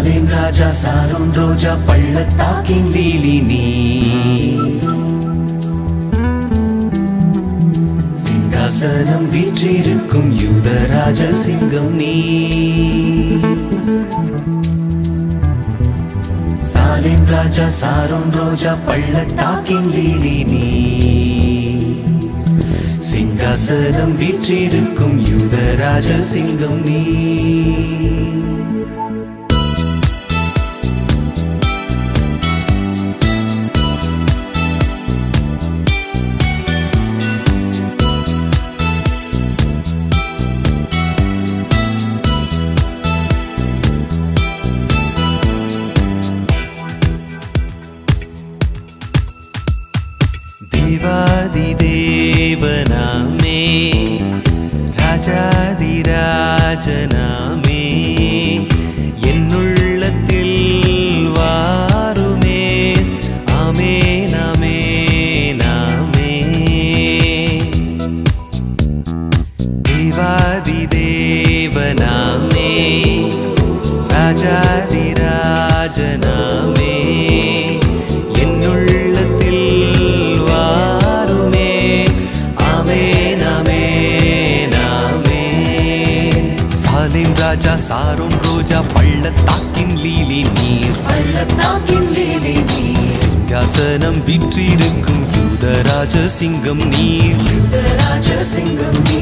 சாலேம் ராஜா சாரோன் ரோஜா பள்ளத்தாக்கின் லீலி நீ சிங்காசனம் வீற்றிருக்கும் யூதராஜ சிங்கம் நீ சாலேம் ராஜா சாரோன் ரோஜா பள்ளத்தாக்கின் லீலி நீ சிங்காசனம் வீற்றிருக்கும் யூதராஜ சிங்கம் நீ தேவாதி தேவனாமே ராஜாதி ராஜனாமே என்னுள்ளத்தில் வாருமே ஆமே நாமே நாமே தேவாதி தேவனாமே ராஜாதி ராஜனாமே என்னுள்ளத்தில் வாருமே ஆமே நாமே நாமே சாலிம் ராஜா சாரோன் ரோஜா பள்ளத்தாக்கின் லீலி நீர் பள்ளத்தாக்கின் லீலி நீ சிங்காசனம் விற்றிருக்கும் யூதராஜ சிங்கம் நீர் யுதராஜ சிங்கம் நீ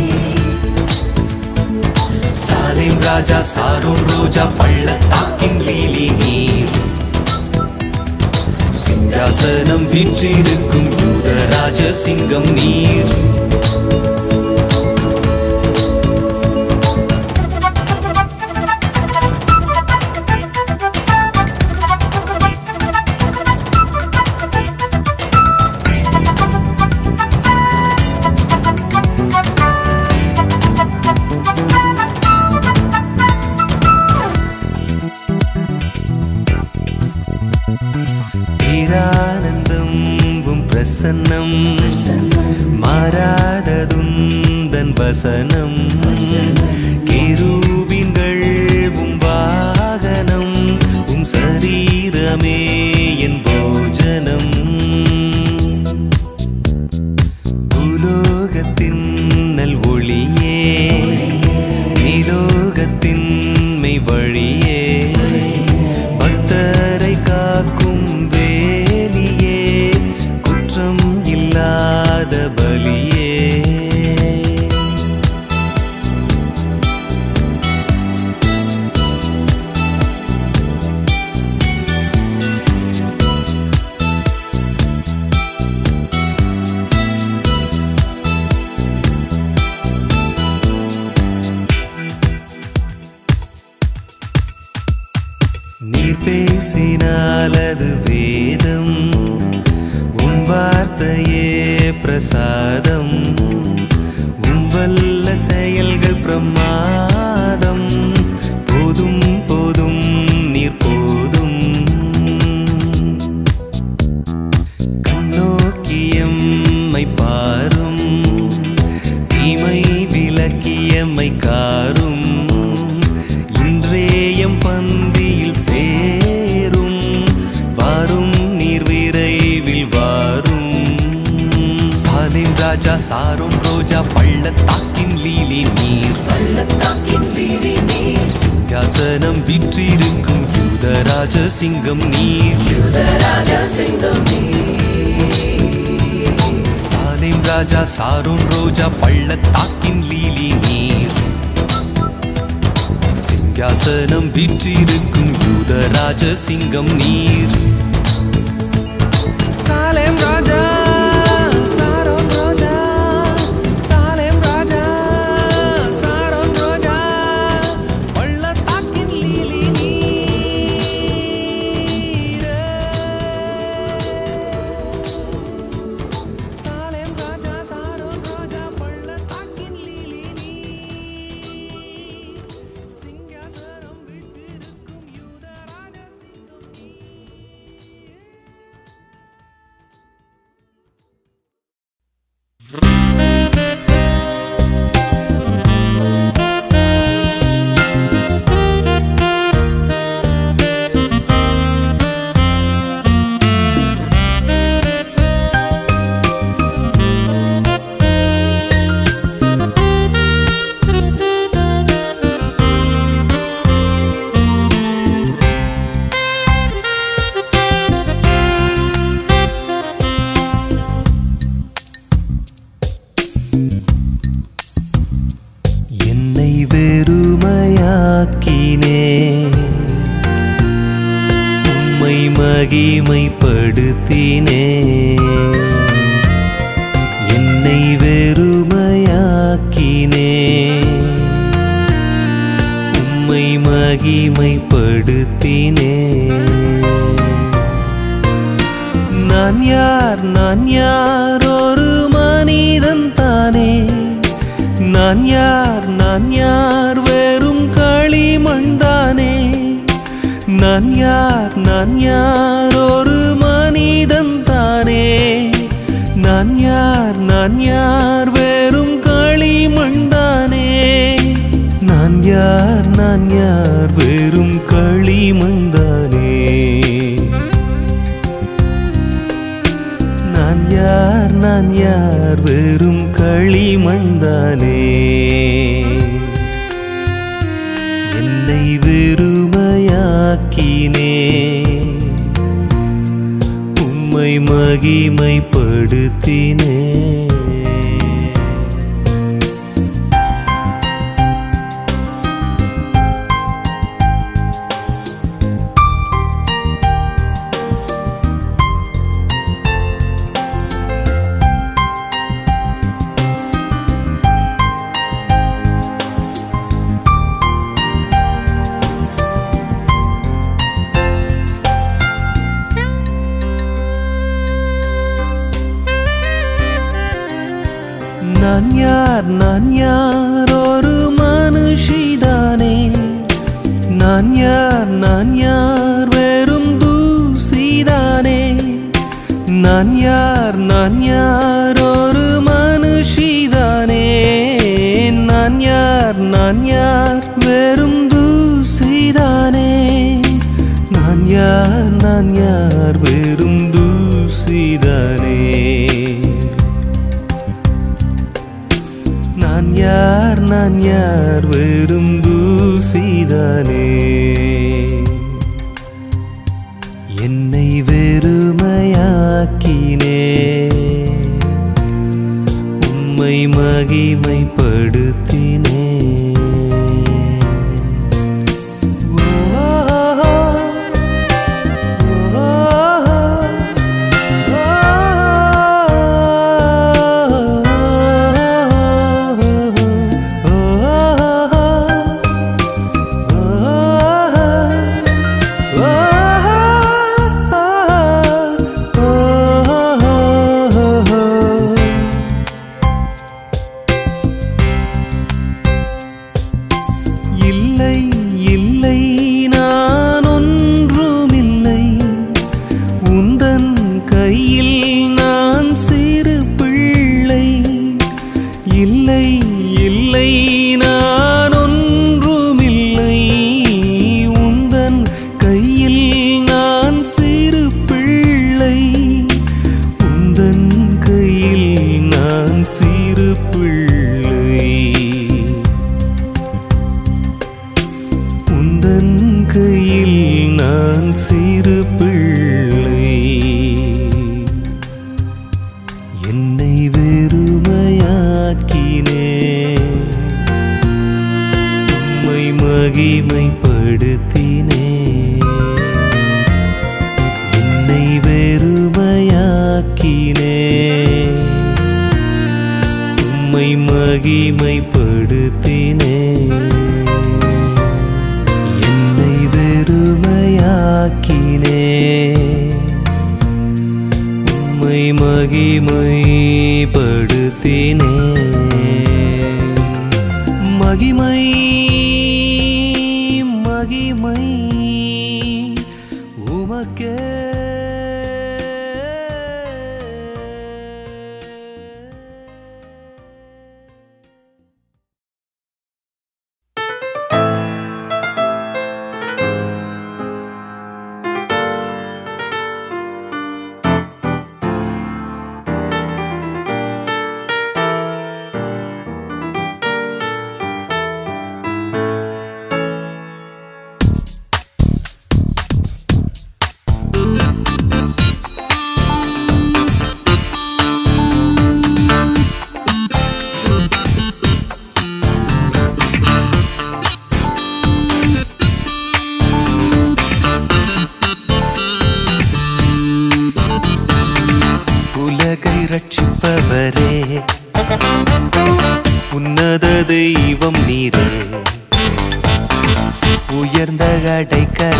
சாலேம் ராஜா சாரோன் ரோஜா பள்ளத்தாக்கின் லீலி நீர் சிங்காசனம் வீற்றிருக்கும் யூதராஜ சிங்கம் நீர் பேரானந்தம் உம் பிரசன்னம் மாறாததுந்தன் வசனம் கேரூபின்கள் உம் வாகனம் உம் சரீரமே என் போஜனம் பூலோகத்தின் நல் ஒளியே நீலோகத்தின் மெய் வழியே பக்தரை காக்கும் வேலியே குற்றம் இல்லாத பலியே நீர் பேசினால் அது வேதம் உன் வார்த்தையே பிரசாதம் உன் வல்ல செயல்கள் பிரமாதம் போதும் போதும் நீர் போதும் கண்ணோக்கியம்மை பாரும் தீமை விலக்கியம்மை காரும் இன்றேயம் பந்தியில் சேரும் வாரும் நீர் விரைவில் வாரும் சாலிம் ராஜா சாரும் ரோஜா பள்ளத்தாக்கின் லீலி நீர் பள்ளத்தாக்கின் லீலி நீ சிங்காசனம் விற்றிருக்கும் யூதராஜ சிங்கம் நீர் யுதராஜ சிங்கம் நீ சாலிம் ராஜா சாரோன் ரோஜா பள்ளத்தாக்கின் லீலி நீர் சிங்காசனம் விற்றிருக்கும் யூதராஜ சிங்கம் நீர் சாலேம் ராஜா சாரோன் ரோஜா சாலேம் ராஜா சாரோன் ரோஜா பள்ளத்தாக்கின் லீலி நீர் சாலேம் ராஜா சாரோன் ராஜா பள்ளத்தாக்கின் லீலி நீ சிங்காசனம் விட்டிருக்கும் யூதராஜ சிங்கம் நீ மகிமைப்படுத்தினே என்னை வெறுமையாக்கினே உம்மை மகிமைப்படுத்தினே நான் யார் நான் யார் ஒரு மனிதன் தானே நான் யார் நான் யார் வெறும் களிமண் தானே நான் யார் நான் யார் ஒரு மனிதன் தானே நான் யார் நான் யார் வெறும் களிமண் தானே நான் யார் நான் யார் வெறும் களிமண் தானே நான் யார் நான் யார் வெறும் களிமண்தானே என்னை வெறுமையாக்கினே உம்மை மகிமைப்படுத்தினே நான் யார் நான் யார் ஒரு மனுஷிதானே நான் யார் நான் யார் வெறும் தூசிதானே நான் யார் நான் யார் ஒரு மனுஷிதானே நான் யார் நான் யார் வெறும் தூசிதானே நான் யார் நான் யார் வெறும் தூசிதானே நான் யார் நான் யார் வெறும் தூசிதானே என்னை வெறுமையாக்கினே உம்மை மகிமைப்படுத்தினே ஓ, ஓ, இல்லை இல்லை நான் ஒன்றுமில்லை உந்தன் கையில் நான் சிறு பிள்ளை இல்லை இல்லை நான் ஒன்றுமில்லை உந்தன் கையில் நான் சிறு பிள்ளை உந்தன் கையில் நான் சிறு பிள்ளை உந்தன் கையில் நான் சிறு பிள்ளை என்னை வெறுமையாக்கினே உம்மை மகிமைப்படுத்தினே என்னை வெறுமையாக்கினே உம்மை மகிமைப்படுத்தினே என்னை வெறுமையாக்கினே உம்மை மகிமைப்படுத்தினே மகிமை மகிமை உமக்கே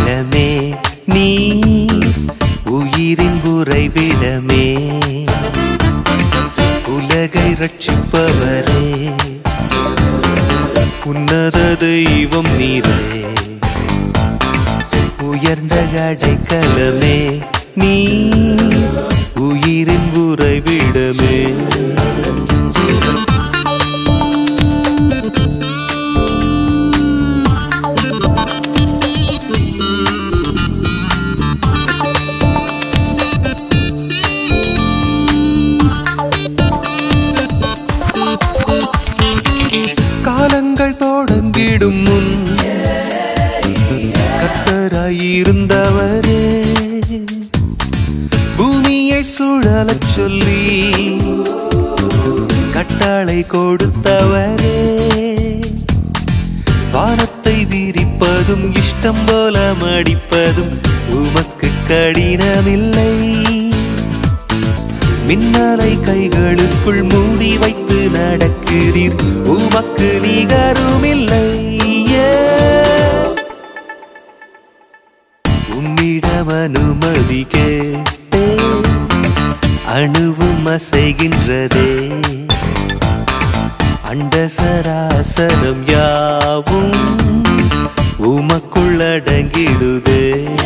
களமே நீ உயிரின் உறைவிடமே உலகை ரட்சிப்பவரே உன்னத தெய்வம் நீரே உயர்ந்த அடைக்கலமே நீ உயிரின் உறைவிடமே காலங்கள் தொடங்கிடும் முன் கர்த்தராயிருந்தவரே பூமியை சுழலச் சொல்லி கட்டளை கொடுத்தவரே வானத்தை விரிப்பதும் இஷ்டம் போல மடிப்பதும் உமக்கு கடினமில்லை மின்னலை கைகளுக்குள் மூடி வைத்து நடக்கிறீர் உமக்கு நிகருமில்லை உம்மிடம் அனுமதி கேட்டே அணுவும் அசைகின்றதே அண்ட சராசரம் யாவும் உமக்குள் அடங்கிடுதே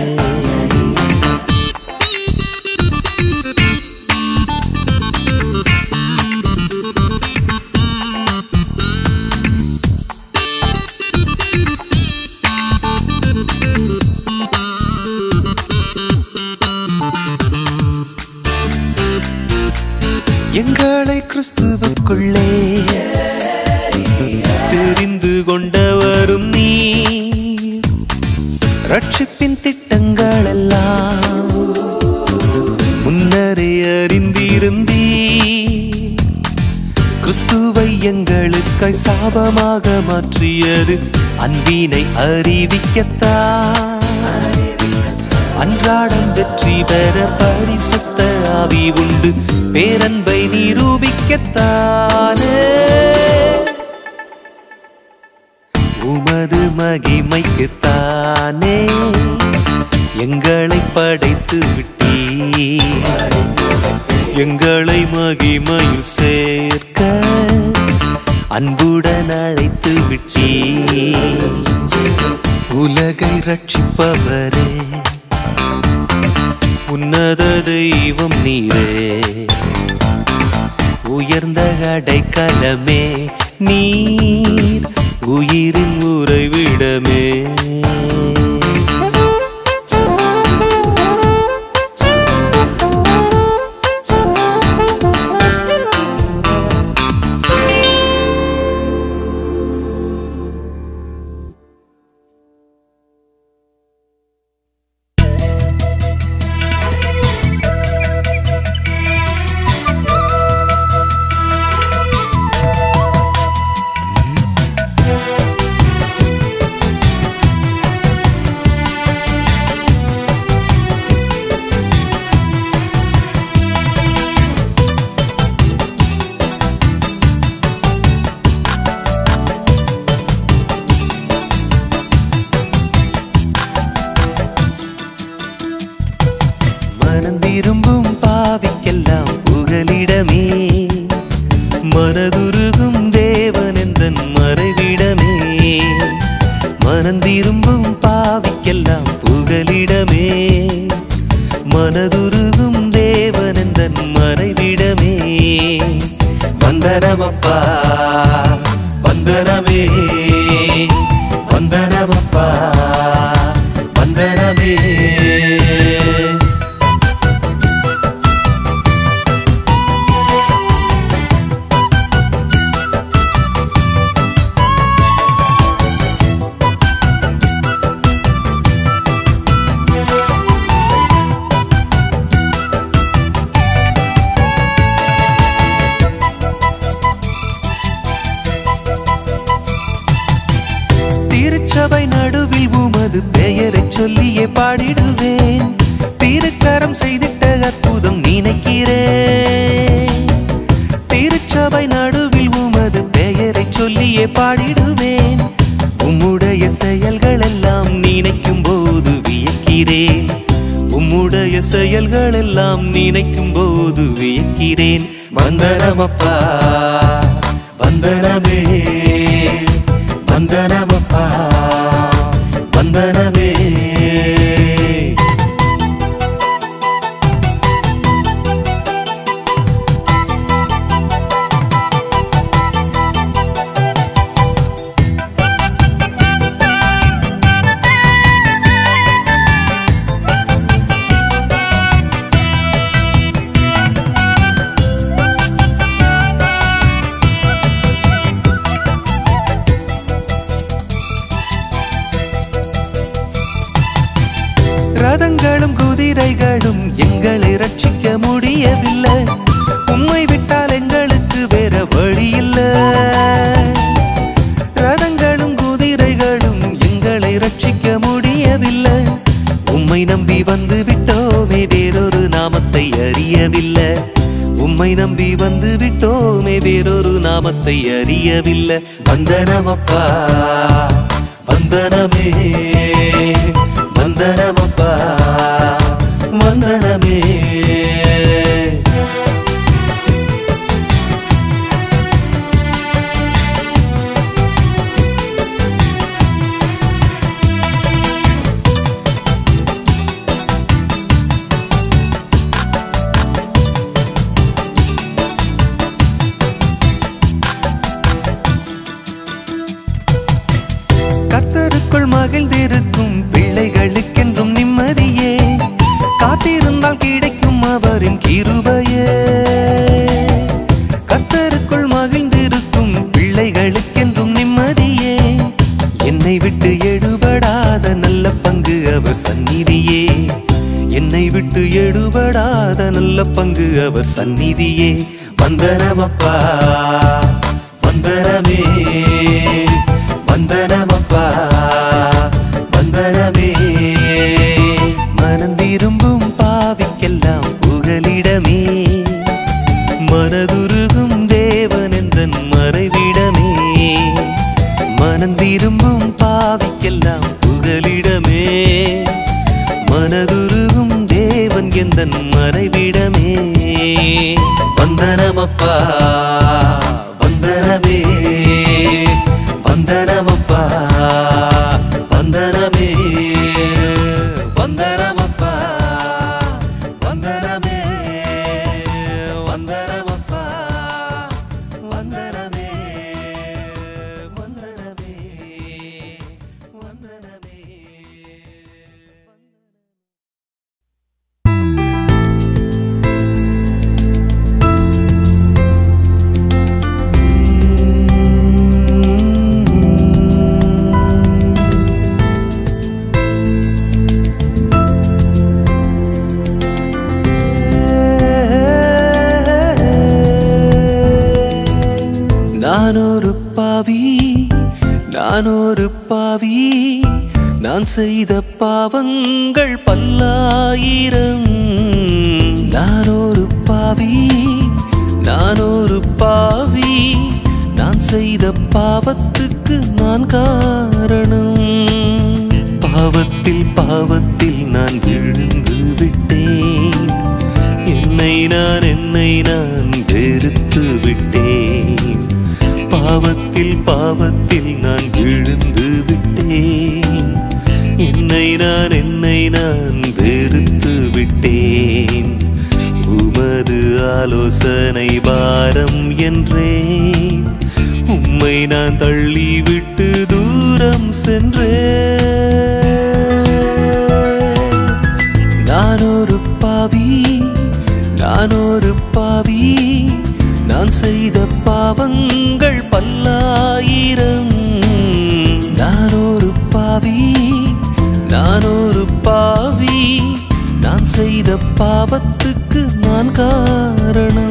எங்களை கிறிஸ்துவுக்குள்ளே தெரிந்து கொண்டவரும் நீ ரட்சிப்பின் திட்டங்கள் எல்லாம் முன்னரே அறிந்திருந்தீ கிறிஸ்துவை எங்களுக்காய் சாபமாக மாற்றியது அன்பினை அறிவிக்கத்தான் அன்றாடம் வெற்றி பெற பரிசுத்த ஆவி உண்டு பேரன்பை நிரூபிக்கத்தானே உமது மகிமைக்குத்தானே எங்களை படைத்து விட்டீ எங்களை மகிமையில் சேர்க்க அன்புடன் அழைத்து விட்டீ உலகை ரட்சிப்பவரே உன்னத தெய்வம் நீரே உயர்ந்த அடைக்கலமே நீர் உயிரின் உறைவிடமே மனம் விரும்பும் பாவிக்கெல்லாம் புகலிடமே மனதுருகும் தேவன் எந்தன் மறைவிடமே மனம் திரும்பும் பாவிக்கெல்லாம் புகலிடமே மனதுருகும் தேவன் எந்தன் மறைவிடமே வந்தனமப்பா வந்தனமே வந்தனமப்பா வந்தனமே திருச்சபை நடுவில் உமது பெயரைச் சொல்லியே பாடிடுவேன் திருக்கரம் செய்திட்ட அற்புதம் நினைக்கிறேன் திருச்சபை நடுவில் உமது பெயரைச் சொல்லியே பாடிடுவேன் உம்முடைய செயல்கள் எல்லாம் நினைக்கும் போது நினைக்கிறேன் உம்முடைய செயல்கள் எல்லாம் நினைக்கும் போது வியக்கிறேன் வந்தனமப்பா வந்தனமே வந்தனமப்பா வந்தனமே ரதங்களும் குதிரைகளும் எங்களை ரட்சிக்க முடியவில்லை உம்மை விட்டால் எங்களுக்கு வேற வழி இல்ல ரதங்களும் குதிரைகளும் எங்களை ரட்சிக்க முடியவில்லை உம்மை நம்பி வந்து விட்டோமே வேறொரு நாமத்தை அறியவில்லை உம்மை நம்பி வந்து விட்டோமே வேறொரு நாமத்தை அறியவில்லை வந்தனமப்பா வந்தனமே வந்தனமப்பா வந்தனமே கர்த்தருக்குள் மகிழ்ந்திருக்கும் பிள்ளைகளுக்கென்றும் நிம்மதியே காத்திருந்தால் கிடைக்கும் அவரின் கிருபையே கர்த்தருக்குள் மகிழ்ந்திருக்கும் பிள்ளைகளுக்கென்றும் நிம்மதியே என்னை விட்டு எடுபடாத நல்ல பங்கு அவர் சந்நிதியே என்னை விட்டு எடுபடாத நல்ல பங்கு அவர் சந்நிதியே வந்தனமப்பா வந்தனமே வந்தனமப்பா வந்தனமே மனந்திரும்பும் பாவிக்கெல்லாம் புகலிடமே மனதுருகும் தேவன் எந்தன் மறைவிடமே மனந்திரும்பும் பாவிக்கெல்லாம் புகலிடமே மனதுருகும் தேவன் எந்தன் மறைவிடமே வந்தனமப்பா வந்தனமே வந்தனமப்பா வந்தனமே வந்தனமப்பா வந்தனமே வந்தனமப்பா வந்தனமே வந்தனமே வந்தனமே நான் ஒரு பாவி நான் ஒரு பாவி நான் செய்த பாவங்கள் பல்லாயிரம் நான் ஒரு பாவி நான் ஒரு பாவி நான் செய்த பாவத்துக்கு நான் காரணம் பாவத்தில் பாவத்தில் நான் விழுந்து விட்டேன் என்னை நான் என்னை நான் வெறுத்து விட்டேன் பாவத்தில் பாவத்தில் நான் விழுந்து விட்டேன் என்னை நான் என்னை நான் வெறுத்து விட்டேன் உமது ஆலோசனை பாரம் என்றேன் உம்மை நான் தள்ளிவிட்டு தூரம் சென்றேன் நான் ஒரு பாவி நான் ஒரு பாவி நான் செய்த பாவங்கள் பல்லாயிரம் நான் ஒரு பாவி நான் ஒரு பாவி நான் செய்த பாவத்துக்கு நான் காரணம்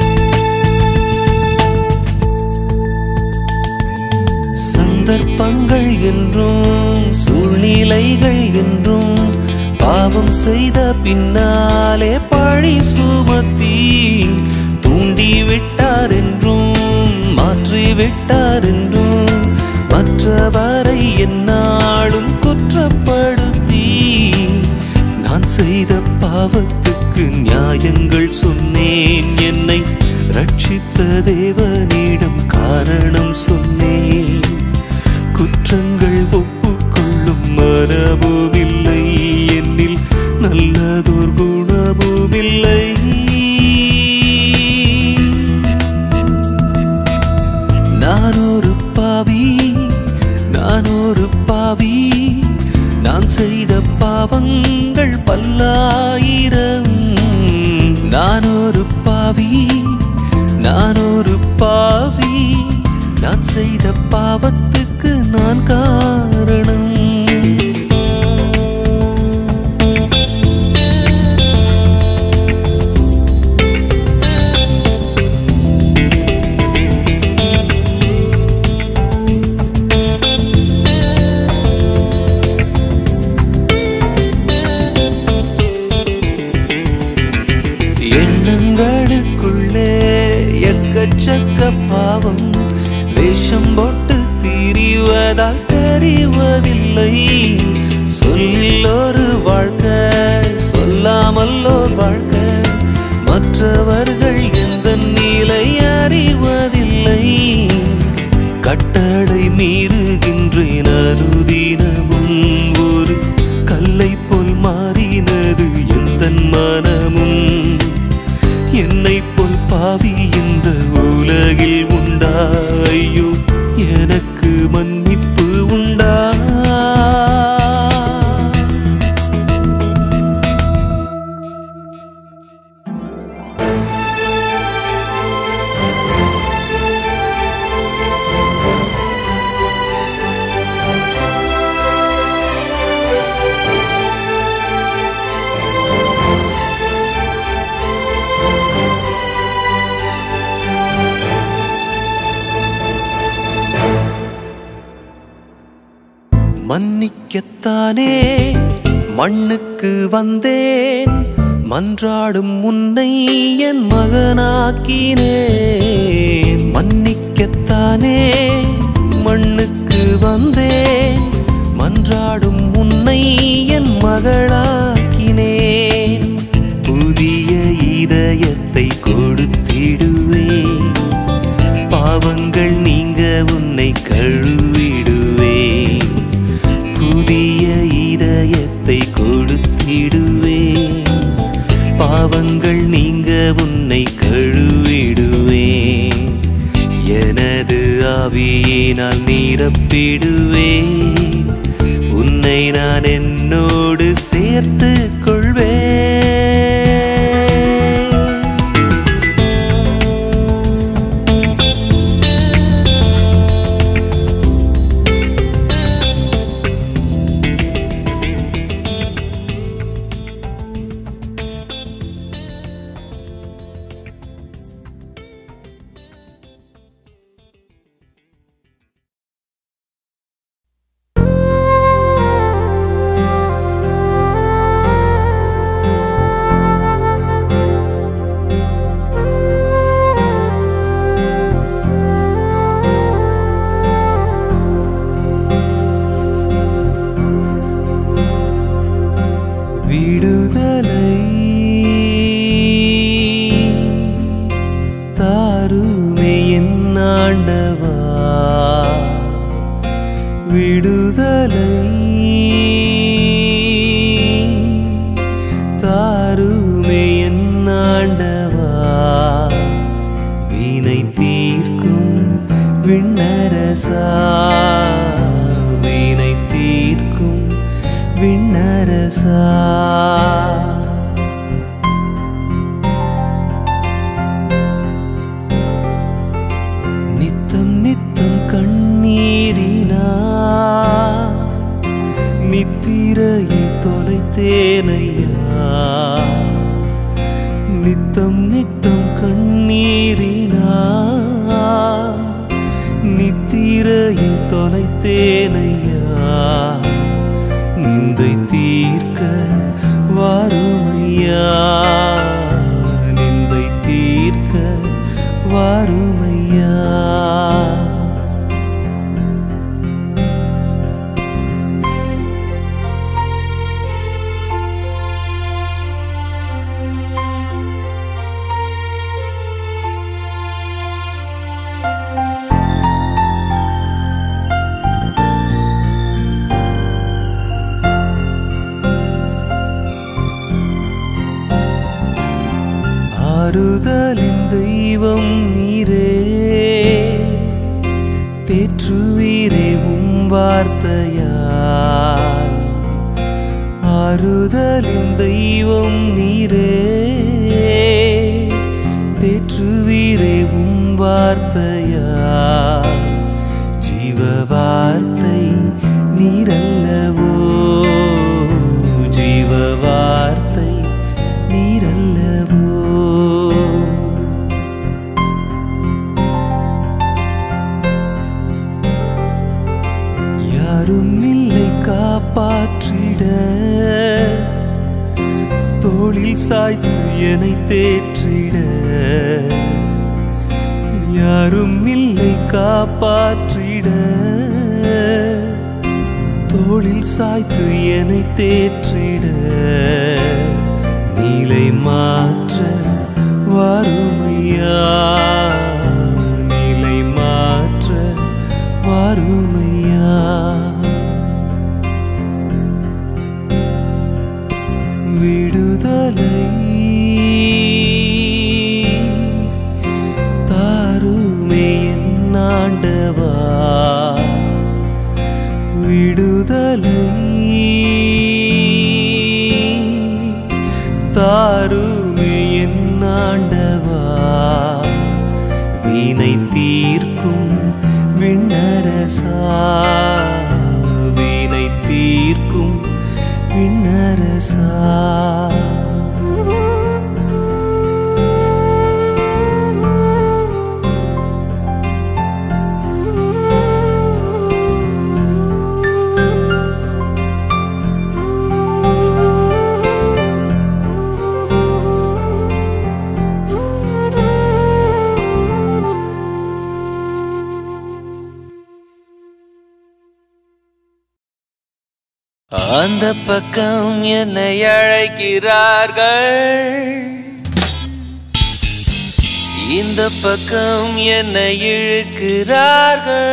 சந்தர்ப்பங்கள் விதிகள் என்றும் சூழ்நிலைகள் என்றும் பாவம் செய்த பின்னாலே பழி சுமத்தி தூண்டி விட்டார் என்றும் மாற்றி விட்டார் என்றும் மற்றவரை என்னாலும் குற்றப்படுத்தி நான் செய்த பாவத்துக்கு நியாயங்கள் சொன்னேன் என்னை ரட்சித்த தேவனிடம் காரணம் சொன்னேன் குற்றங்கள் ஒப்புக்கொள்ளும் மனமும் இல்லை என்னில் நல்லதோர் குணமும் இல்லை நான் ஒரு பாவி நான் ஒரு பாவி நான் செய்த பாவங்கள் பல்லாயிரம் நான் ஒரு பாவி நான் ஒரு பாவி நான் செய்த பாவத்துக்கு நான் காரணம் எண்ணங்களுக்குள்ளே எக்கச்சக்க பாவம் வேஷம் போட்டு திரிவதால் தெரிவதில்லை சொல்லில் ஒரு வாழ்க்கை சொல்லாமல் ஒரு வாழ்க்கை மற்றவர்கள் எந்த நிலை அறிவதில்லை கட்டளை மீறுகின்றேன் அனுதினமும் ஒரு கல்லை போல் மாறினது எந்த மனமும் என்னை போல் பாவி இந்த உலகில் உண்டா ஐயோ எனக்கு மன்னிப்பு உண்டா மன்னிக்கத்தானே மண்ணுக்கு வந்தேன் மன்றாடும் உன்னை என் மகனாக்கினேன் மன்னிக்கத்தானே மண்ணுக்கு வந்தேன் மன்றாடும் உன்னை என் மகளாக்கினேன் புதிய இதயத்தை கொடுத்திடுவேன் பாவங்கள் நீங்க உன்னை கழுவிடுவேன் புதிய இதயத்தை கொடுத்திடுவேன் பாவங்கள் நீங்க உன்னை கழுவிடுவேன் எனது ஆவியினால் நிரப்பிடுவேன் உன்னை நான் என்னோடு சேர்த்து கொள்வேன் விடுதலை தாருமே என் ஆண்டவா விடுதலை தாருமே என் ஆண்டவா வினை தீர்க்கும் விண்ணரசா வினை தீர்க்கும் விண்ணரசா நித்தம் நித்தம் கண்ணீரினா நித்திரையை தொலைத்தேனையா நித்தம் நித்தம் கண்ணீரினா நித்திரையை தொலைத்தேனையா ஆறுதலின் தெய்வம் நீரே தேற்றுவீரே உம் வார்த்தையால் ஆறுதலின் தெய்வம் நீரே தேற்றுவீரே உம் வார்த்தையால் ஜீவ வார்த்தை நீரல்லவோ ஜீவ வார்த்தை நீரல்லவோ யாரும் இல்லை காப்பாற்றிட தோளில் சாய்த்து என்னை தேற்றிட யாரும் இல்லை காப்பாற்றிட தோளில் சாய்த்து என்னை தேற்றிட நீலை மாற்ற வாருமையா நிலை மாற்ற வாருமையா விடுதலை தாருமே என் ஆண்டவா விடுதலை தாருமே என் ஆண்டவா வீணை தீர்க்கும் விண்ணரசா வீணை தீர்க்கும் விண்ணரசா அந்த பக்கம் என்னை அழைக்கிறார்கள் இந்த பக்கம் என்னை இழுக்கிறார்கள்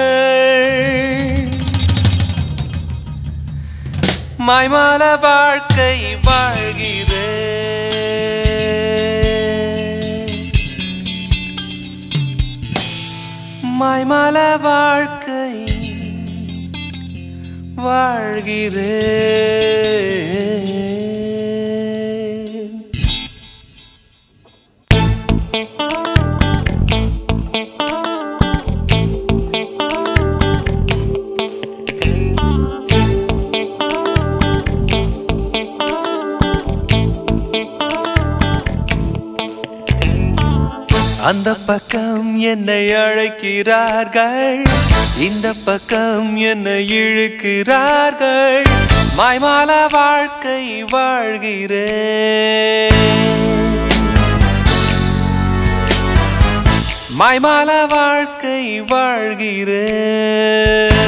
மாய்மால வாழ்க்கை வாழ்கிறேன் மாய்மால வாழ்க்கை வாழ்கிறேன் அந்த பக்கம் என்னை அழைக்கிறார்கள் இந்த பக்கம் என்னை இழுக்கிறார்கள் மாய்மால வாழ்க்கை வாழ்கிறேன் மாய்மால வாழ்க்கை வாழ்கிறேன்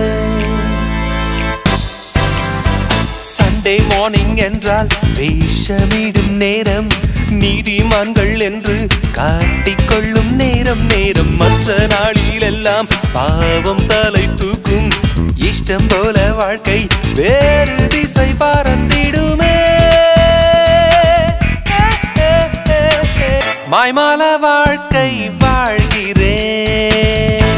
சண்டே மார்னிங் என்றால் வேஷமிடும் நேரம் நீதிமான்கள் என்று காட்டிக்கொள்ளும் நேரம் நேரம் மற்ற நாளிலெல்லாம் பாவம் தலை தூக்கும் இஷ்டம் போல வாழ்க்கை வேறு திசை பறந்திடுமே மாய்மால வாழ்க்கை வாழ்கிறேன்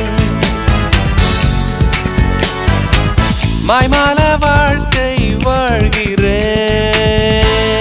மாய்மால வாழ்க்கை வாழ்கிறேன்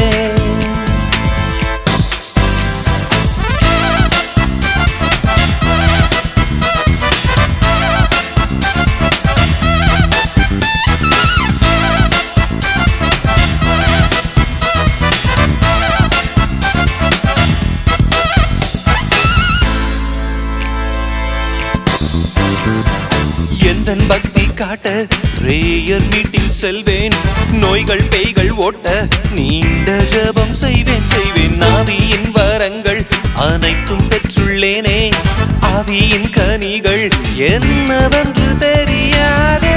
எந்தன் பக்தி காட்ட பிரேயர் மீட்டிங் செல்வேன் நோய்கள் பேய்கள் ஓட்ட நீண்ட ஜெபம் செய்வேன் செய்வேன் ஆவியின் வரங்கள் அனைத்தும் பெற்றுள்ளேனே ஆவியின் கனிகள் என்னவென்று தெரியாதே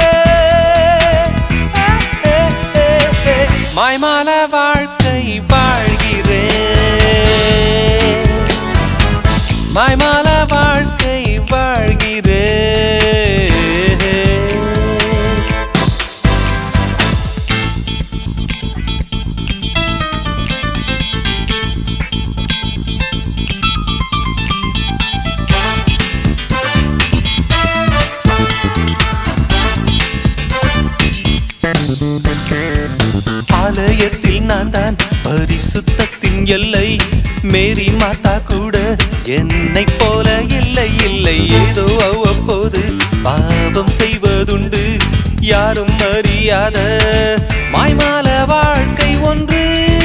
மாய்மால வாழ்க்கை வாழ்கிறேன் மாய்மால வாழ்க்கை வாழ்கிறேன் இதயத்தில் நான் தான் பரிசுத்தத்தின் எல்லை மேரி மாதா கூட என்னைப் போல இல்லை இல்லை ஏதோ அவ்வப்போது பாவம் செய்வதுண்டு யாரும் அறியாத மாய்மால வாழ்க்கை ஒன்று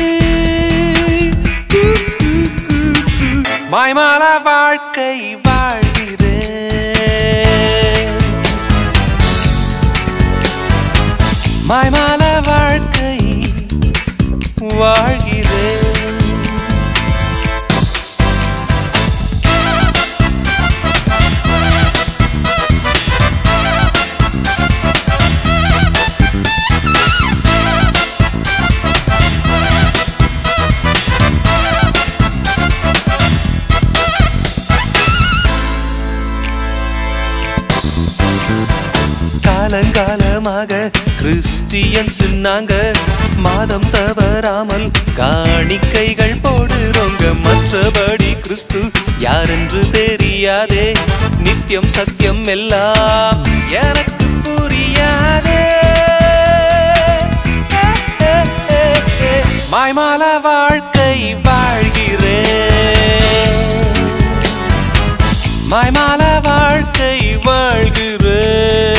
மாய்மால வாழ்க்கை வாழ்கிறேன் மாய்மால வாழ்க்கை வாழ்கிறேன் காலங்காலமாக கிறிஸ்டியன்ஸ் நாங்க மாதம் தவறாமல் காணிக்கைகள் போடுறோங்க மற்றபடி கிறிஸ்து யாரென்று தெரியாதே நித்தியம் சத்தியம் எல்லாம் எனக்கு புரியாதே மாய்மால வாழ்க்கை வாழ்கிறேன் மாய்மால வாழ்க்கை வாழ்கிறேன்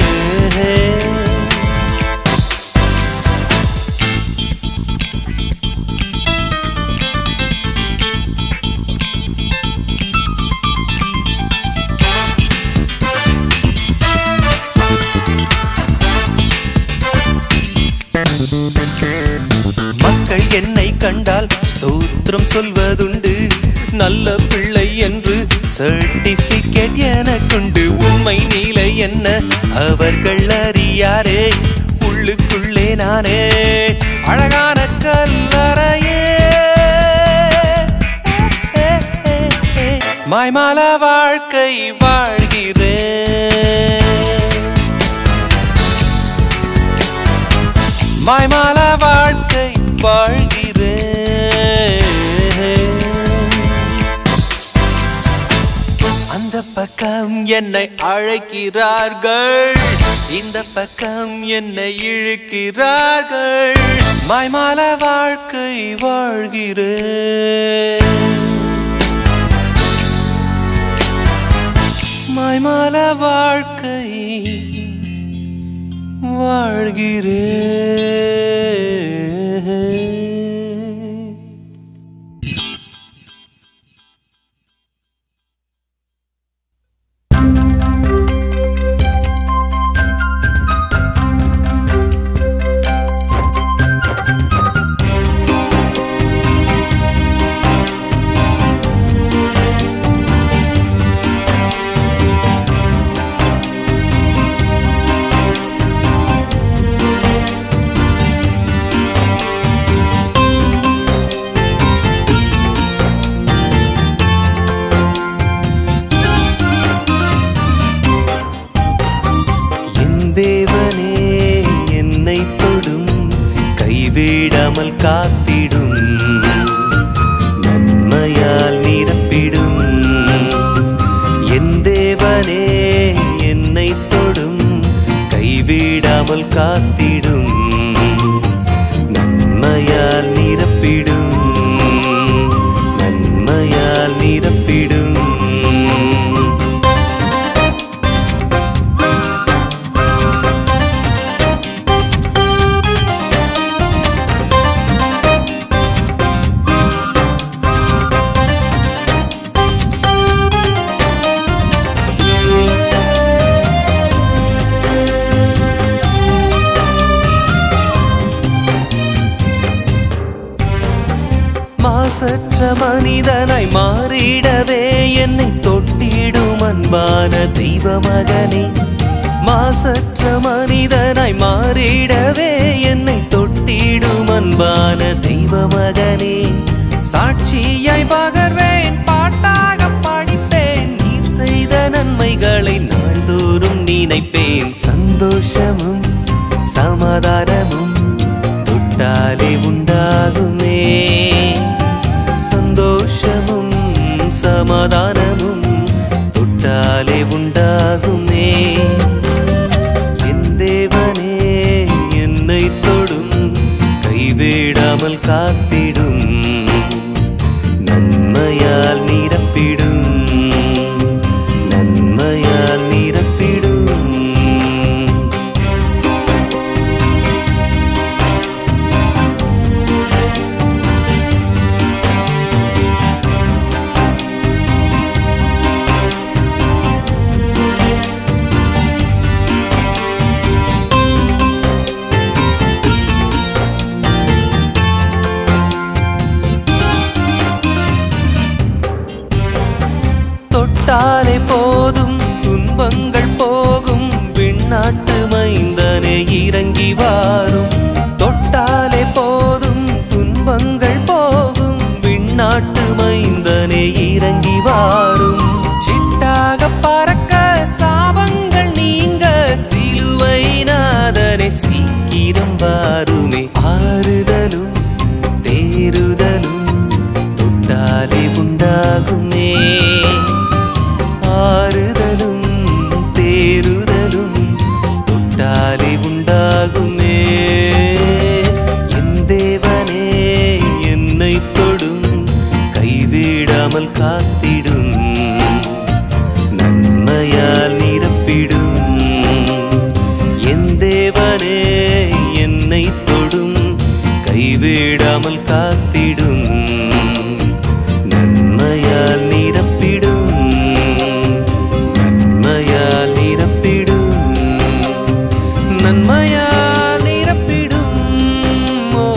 மக்கள் என்னை கண்டால் ஸ்தோத்திரம் சொல்வதுண்டு நல்ல பிள்ளை என்று சர்டிபிகேட் எனக்குண்டு உண்மை நீலை என்ன அவர்கள் அறியாரே உள்ளுக்குள்ளே நானே அழகான கல்லறையே மாய்மால வாழ்க்கை வாழ்கிறேன் மாய்மால வாழ்க்கை வாழ்கிறேன் அந்த பக்கம் என்னை அழைக்கிறார்கள் இந்த பக்கம் என்னை இழுக்கிறார்கள் மாய்மால வாழ்க்கை வாழ்கிறேன் மாய்மால வாழ்க்கை வாழ்கிறேன் என் தேவனே என்னை தொடும் கைவிடாமல் காத்திடும் நன்மையால் நிரப்பிடும் என் தேவனே என்னை தொடும் கைவிடாமல் காத்திடும் நன்மையால் நிரப்பிடும் நன்மையால் நிரப்பிடும் மாசற்ற மனிதனாய் மாறிடவே என்னை தொட்டிடும் அன்பான தெய்வ மகனே மாசற்ற மனிதனாய் மாறிடவே என்னை தொட்டிடும் அன்பான தெய்வ மகனே சாட்சியாய் பகர்வேன் பாட்டாக பாடிப்பேன் நீர் செய்த நன்மைகளை நாள்தோறும் நினைப்பேன் சந்தோஷமும் சமாதானமும் தொட்டாலே உண்டாகுமே சந்தோஷமும் சமாதானமும் தொட்டாலே உண்டாகுமே என் தேவனே என்னை தொடும் கை கைவிடாமல் காத்திடும் நன்மையால் நிரப்பிடும் நன்மையால் நிரப்பிடும் தொட்டாலே போதும் துன்பங்கள் போகும் விண்ணாட்டு மைந்தனே இறங்கி வாரும் தொட்டாலே போதும் துன்பங்கள் போகும் விண்ணாட்டு மைந்தனே இறங்கி வாரும் சிட்டாக பறக்க சாபங்கள் நீங்க சிலுவை நாதனை சீக்கிரம் வாருமே ஆறுதலும் தேறுதலும் தொட்டாலே உண்டாகுமே ஆறுதலும் தேறுதலும் தொட்டாலே உண்டாகுமே என் தேவனே என்னை தொடும் கைவிடாமல் காத்திடும் நன்மையால் நிரப்பிடும் என் தேவனே என்னை தொடும் கைவிடாமல் காத்திடும் நன்மையால் நிரப்பிடும் நன்மையால் நிரப்பிடும் நன்மையால் நிரப்பிடும் ஓ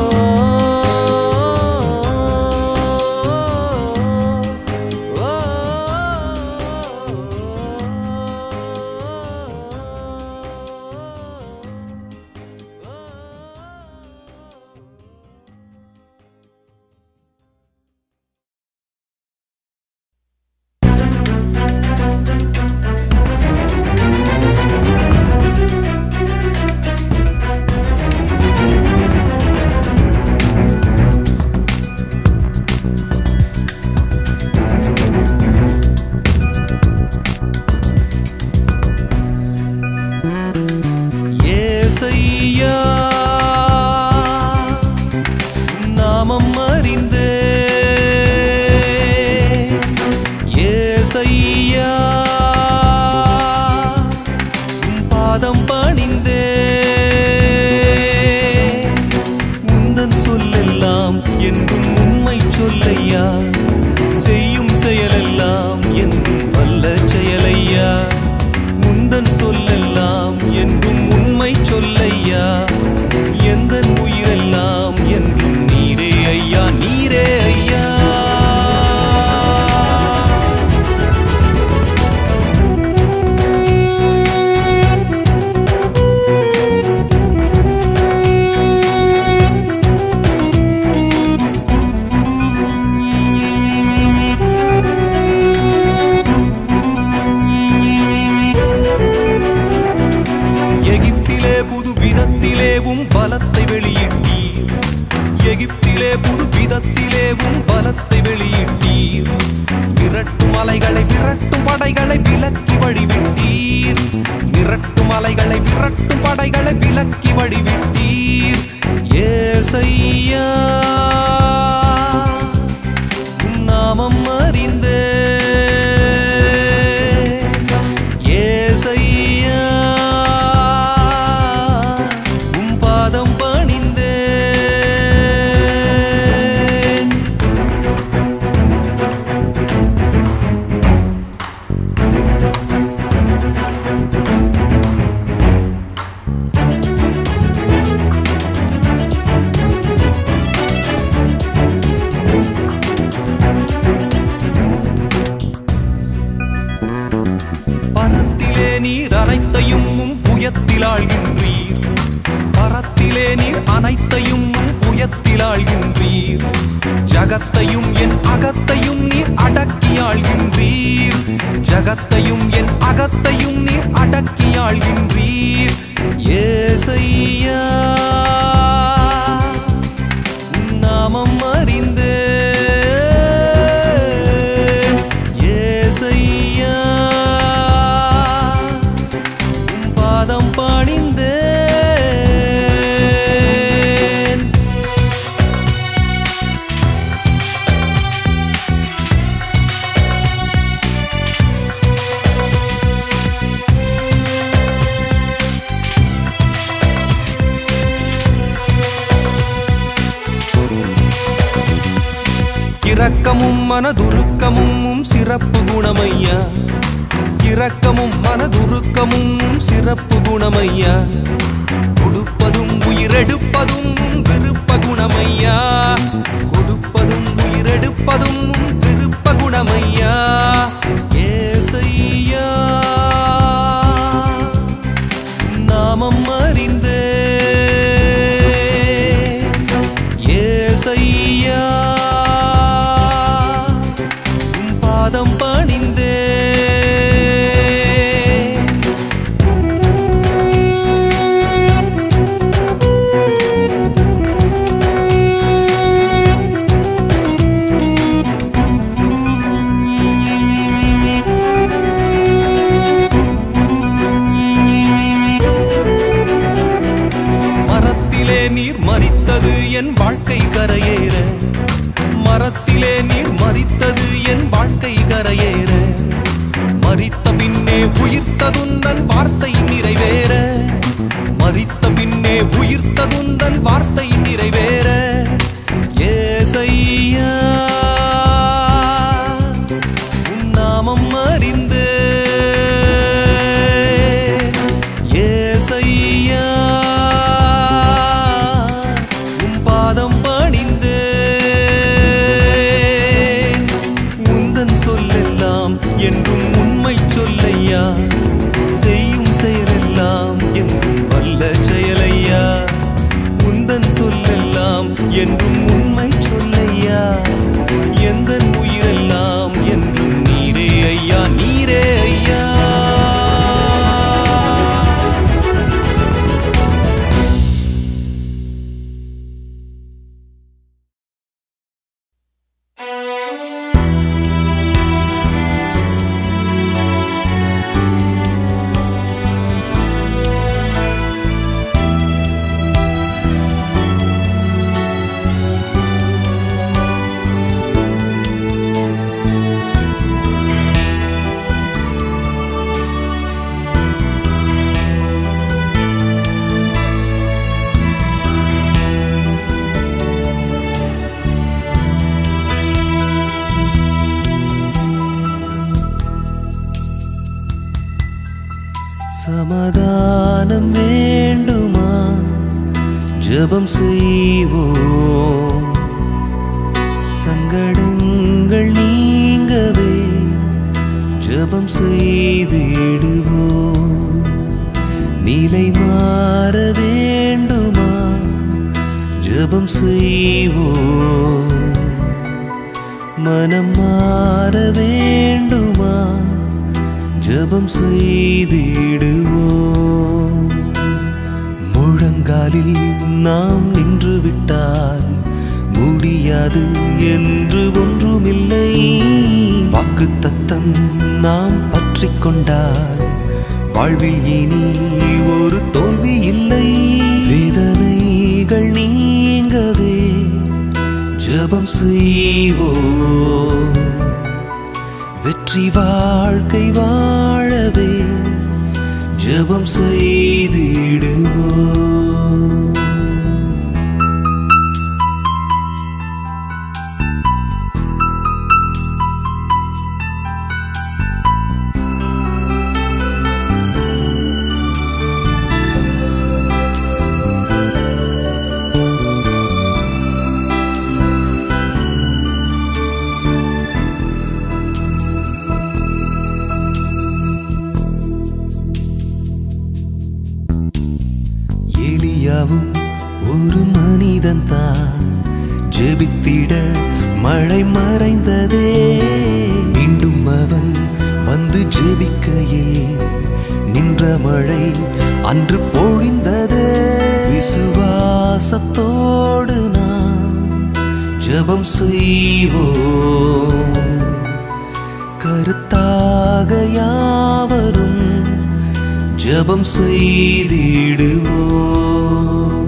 ஏசையா நாமம் அறிந்தே ஏசையா உம் பாதம் பணிந்தே உந்தன் சொல்லெல்லாம் என்றும் உண்மை சொல்லையா செய்யும் செயலெல்லாம் என்றும் வல்ல செயலையா முந்தன் சொல்லெல்லாம் என்றும் உண்மை சொல்லையா எந்த உயிரெல்லாம் என்றும் நீரே ஐயா நீரே ஐயா எகிப்திலே புது விதத்திலேவும் பலத்தை வெளியிட்டீர் எகிப்திலே புது விதத்திலேவும் பலத்தை வெளியிட்டீர் விரட்டும் அலைகளை விரட்டும் படைகளை விலக்கி வழிவிட்டீர் விரட்டும் அலைகளை விரட்டும் படைகளை விலக்கி வழிவிட்டீர் ஏசையா உம் நாமம் அறிந்தே ஏசையா உம் பாதம் பணிந்தேன் பரத்திலே நீர் அனைத்தையும் உம் புயத்தில் ஆழ்கின்றீர் பரத்திலே நீர் அனைத்தையும் உம் புயத்தில் ஆழ்கின்றீர் ஜகத்தையும் என் அகத்தையும் நீர் அடக்கி ஆழ்கின்றீர் ஜகத்தையும் என் அகத்தையும் நீர் அடக்கி ஆழ்கின்றீர் ஏசையா உம் நாமம் அறிந்தே ஏசையா உம் பாதம் பணிந்தேன் இரக்கமும் மனதுருக்கமும் உம் சிறப்பு குணமையா இரக்கமும் மனதுருக்கமும் உம் சிறப்பு குணமையா கொடுப்பதும் உயிரெடுப்பதும் உம் விருப்ப குணமையா கொடுப்பதும் உயிரெடுப்பதும் உம் விருப்ப குணமையா ஏசையா நாமம் அறிந்தே ஏசையா உம் பாதம் பணிந்தே மரத்திலே நீர் மறித்தது என் வாழ்க்கை கரையேற மரத்திலே நீர் மறித்தது என் வாழ்க்கை கரையேற மறித்த பின்னே உயிர்த்ததுந்தன் வார்த்தை நிறைவேற மறித்த பின்னே உயிர்த்ததுந்தன் வார்த்தை நிறைவேற ஏசையா உம் நாமம் அறிந்தே ஏசையா உம் பாதம் பணிந்தே உந்தன் சொல்லெல்லாம் என்றும் உண்மை சொல்லையா செய்யும் செயலெல்லாம் என்றும் வல்ல செயலையா உந்தன் சொல்லெல்லாம் என்றும் உண்மை சொல்லையா எந்த உயிரெல்லாம் என்றும் நீரே ஐயா நீரே ஐயா சமாதானம் வேண்டுமா ஜெபம் செய்வோம் சங்கடங்கள் நீங்கவே ஜெபம் செய்திடுவோம் நிலை மாற வேண்டுமா ஜெபம் செய்வோம் மனம் மாற வேண்டுமா ஜெபம் செய்திடுவோம் முழங்காலில் நாம் நின்று விட்டால் முடியாது என்று ஒன்றுமில்லை வாக்கு தத்தம் நாம் பற்றி கொண்டால் வாழ்வில் இனி ஒரு தோல்வி இல்லை வேதனைகள் நீங்கவே ஜெபம் செய்வோம் வெற்றி வாழ்க்கை வாழவே ஜெபம் செய்திடுவோம் எலியாவும் ஒரு மனிதன் தான் ஜெபித்திட மழை மறைந்ததே மீண்டும் அவன் வந்து ஜெபிக்கையில் நின்ற மழை அன்று பொழிந்ததே விசுவாசத்தோடு நாம் ஜெபம் செய்வோம் கருத்தாக யாவரும் ஜெபம் செய்திடுவோம்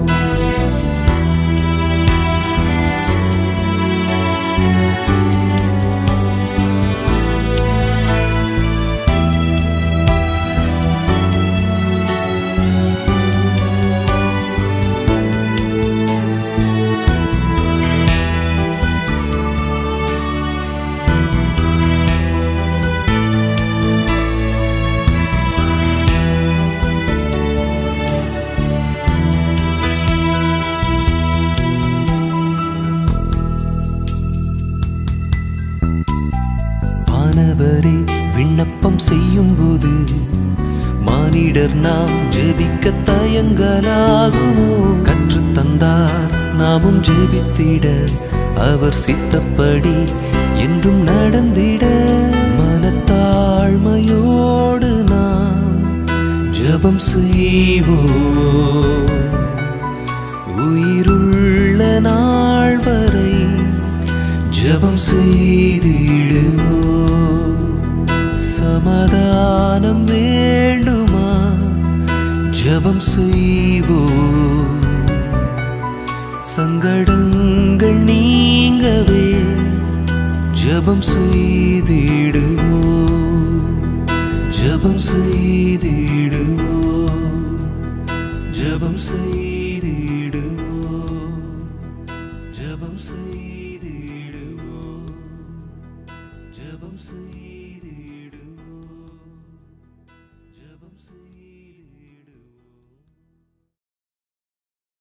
ஜெபிக்க தயங்கலாகுமோ கற்று தந்தார் நாமும் ஜெபித்திட அவர் சித்தப்படி என்றும் நடந்திட மனத்தாழ்மையோடு நாம் ஜெபம் செய்வோம் உயிருள்ள நாள் வரை ஜெபம் செய்திடுவோம் சமாதானம் வேண்டுமா ஜெபம் செய்வோம் சங்கடங்கள் நீங்கவே ஜெபம் செய்திடுவோம் ஜெபம் செய்திடுவோம் ஜெபம் செய்திடுவோம் ஜெபம் செய்திடுவோம் ஜெபம் செய்திடுவோம் ஜெபம் செய்திடுவோம்